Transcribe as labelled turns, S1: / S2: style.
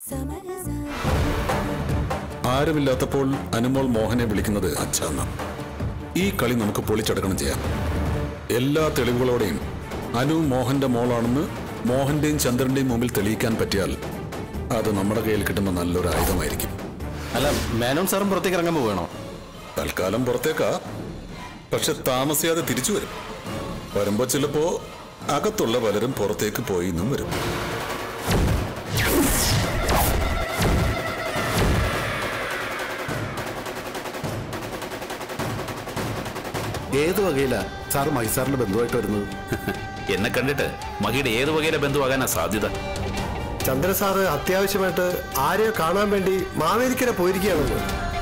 S1: ആരുമില്ലാത്തപ്പോൾ അനുമോൾ മോഹനെ വിളിക്കുന്നത് അച്ഛന്ന ഈ കളി നമുക്ക് പൊളിച്ചെടുക്കണം ചെയ്യാം എല്ലാ തെളിവുകളോടെയും അനു മോഹന്റെ മോളാണെന്ന് മോഹന്റെയും ചന്ദ്രന്റെയും മുമ്പിൽ തെളിയിക്കാൻ പറ്റിയാൽ അത് നമ്മുടെ കയ്യിൽ കിട്ടുന്ന നല്ലൊരു ആയുധമായിരിക്കും
S2: അല്ല മേനോൻ സാറും പുറത്തേക്ക് ഇറങ്ങാൻ പോവുകയാണോ
S1: തൽക്കാലം പുറത്തേക്കാ പക്ഷെ താമസിയാതെ തിരിച്ചു വരും വരുമ്പോ ചിലപ്പോ അകത്തുള്ള പലരും പുറത്തേക്ക് പോയി എന്നും വരും
S3: ഏത് വകയിലാ സാർ മൈസാറിന്റെ ബന്ധുവായിട്ട് വരുന്നത്
S4: എന്നെ കണ്ടിട്ട് മഹിയുടെ ഏത് വകയിലെ ബന്ധുവാകാനാ സാധ്യത
S5: ചന്ദ്ര സാറ് അത്യാവശ്യമായിട്ട് ആരെയോ കാണാൻ വേണ്ടി മാവേലിക്കര പോയിരിക്കുകയാണല്ലോ